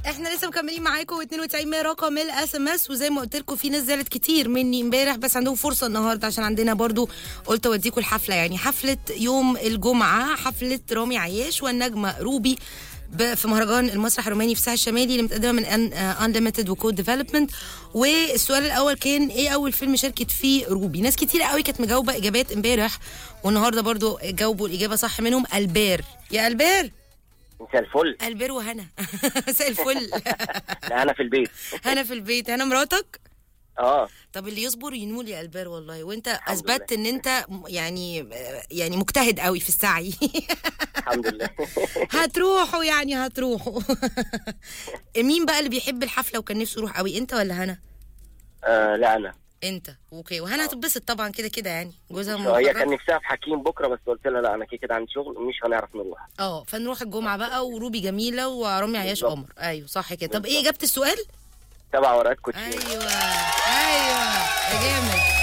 احنا لسه مكملين معاكم 92 رقم الاس ام اس وزي ما قلت لكم في ناس زعلت كتير مني امبارح بس عندهم فرصه النهارده عشان عندنا برضو قلت اوديكم الحفله يعني حفله يوم الجمعه حفله رامي عياش والنجمه روبي ب- في مهرجان المسرح الروماني في الساحل الشمالي اللي متقدمه من انليمتد وكود ديفلوبمنت والسؤال الاول كان ايه اول فيلم شاركت فيه روبي ناس كتير قوي كانت مجاوبه اجابات امبارح والنهارده برضو جاوبوا الاجابه صح منهم البير يا البير مساء الفل البير وهنا مساء الفل لا انا في البيت هنا في البيت هنا مراتك اه طب اللي يصبر ينول يا البير والله وانت الحمد اثبتت ان انت م- يعني يعني مجتهد قوي في السعي الحمد لله هتروحوا يعني هتروحوا مين بقى اللي بيحب الحفله وكان نفسه يروح قوي انت ولا هنا آه لا انا انت اوكي وهنا هتتبسط طبعا كده كده يعني جوزها هي مخرج. كان نفسها في حكيم بكره بس قلت لها لا انا كده كده عندي شغل مش هنعرف نروح اه فنروح الجمعه بقى وروبي جميله ورامي عياش بالظبط. قمر ايوه صح كده طب ايه اجابه السؤال تبع ورقات كوتشي ايوه ايوه يا جامد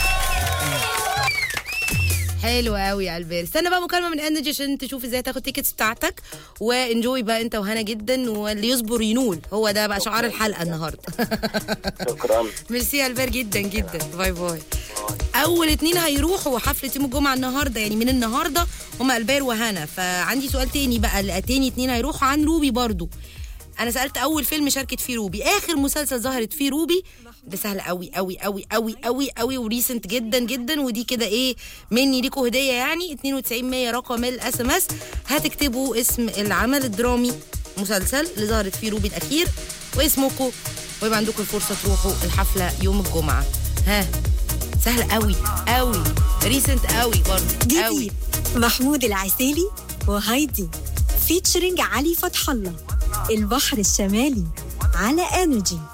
حلو قوي يا البير استنى بقى مكالمه من انرجي عشان تشوف ازاي تاخد تيكتس بتاعتك وانجوي بقى انت وهنا جدا واللي يصبر ينول هو ده بقى شعار الحلقه النهارده شكرا ميرسي يا البير جدا جدا باي باي اول اتنين هيروحوا حفله يوم الجمعه النهارده يعني من النهارده هما البير وهنا فعندي سؤال تاني بقى اللي تاني اتنين هيروحوا عن روبي برضو انا سالت اول فيلم شاركت فيه روبي اخر مسلسل ظهرت فيه روبي ده سهل قوي قوي قوي قوي قوي قوي وريسنت جدا جدا ودي كده ايه مني ليكوا هديه يعني 92 100 رقم الاس ام اس هتكتبوا اسم العمل الدرامي مسلسل اللي ظهرت فيه روبي الاخير واسمكم ويبقى عندكم الفرصه تروحوا الحفله يوم الجمعه ها سهل قوي قوي ريسنت قوي برضه قوي جديد محمود العسيلي وهايدي فيتشرنج علي فتح الله البحر الشمالي على انرجي